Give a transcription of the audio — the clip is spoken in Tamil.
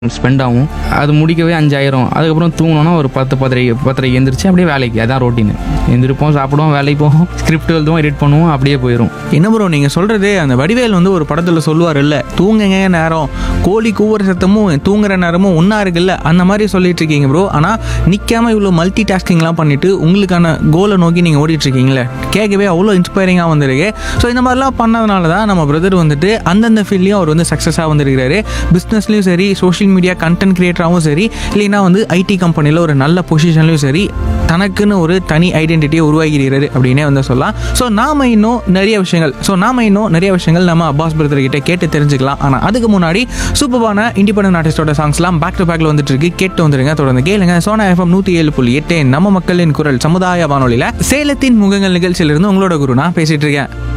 ஸ்பெண்ட் ஆகும் அது முடிக்கவே அஞ்சாயிரம் அதுக்கப்புறம் தூங்கணும்னா ஒரு பத்து பத்தரை பத்தரை எந்திரிச்சு அப்படியே வேலைக்கு அதான் ரொட்டீன் எந்திரிப்போம் சாப்பிடுவோம் வேலைக்கு போவோம் ஸ்கிரிப்ட் எழுதுவோம் எடிட் பண்ணுவோம் அப்படியே போயிடும் என்ன ப்ரோ நீங்கள் சொல்கிறது அந்த வடிவேல் வந்து ஒரு படத்தில் சொல்லுவார் இல்லை தூங்குங்க நேரம் கோழி கூவுற சத்தமும் தூங்குற நேரமும் ஒன்றா இருக்குல்ல அந்த மாதிரி சொல்லிட்டு இருக்கீங்க ப்ரோ ஆனால் நிற்காம இவ்வளோ மல்டி டாஸ்கிங்லாம் பண்ணிட்டு உங்களுக்கான கோலை நோக்கி நீங்கள் ஓடிட்டு இருக்கீங்களே கேட்கவே அவ்வளோ இன்ஸ்பைரிங்காக வந்திருக்கு ஸோ இந்த மாதிரிலாம் பண்ணதுனால தான் நம்ம பிரதர் வந்துட்டு அந்தந்த ஃபீல்ட்லையும் அவர் வந்து சக்ஸஸாக வந்திருக்கிறாரு பிஸ்னஸ்லையும் சரி சோஷியல் மீடியா கண்டென்ட் கிரியேட்டராகவும் சரி இல்லைன்னா வந்து ஐடி கம்பெனியில் ஒரு நல்ல பொசிஷன்லையும் சரி தனக்குன்னு ஒரு தனி ஐடென்டிட்டியை உருவாகிறாரு அப்படின்னே வந்து சொல்லலாம் ஸோ நாம இன்னும் நிறைய விஷயங்கள் ஸோ நாம இன்னும் நிறைய விஷயங்கள் நம்ம அப்பாஸ் பிரதர் கிட்ட கேட்டு தெரிஞ்சுக்கலாம் ஆனால் அதுக்கு முன்னாடி சூப்பரான இண்டிபெண்டன்ட் ஆர்டிஸ்டோட சாங்ஸ்லாம் பேக் டு பேக்ல வந்துட்டு இருக்கு கேட்டு வந்துருங்க தொடர்ந்து கேளுங்க சோனா எஃப்எம் நூற்றி ஏழு புள்ளி எட்டு நம்ம மக்களின் குரல் சமுதாய வானொலியில் சேலத்தின் முகங்கள் நிகழ்ச்சியிலிருந்து உங்களோட குரு நான் பேசிட்டு இருக்கேன்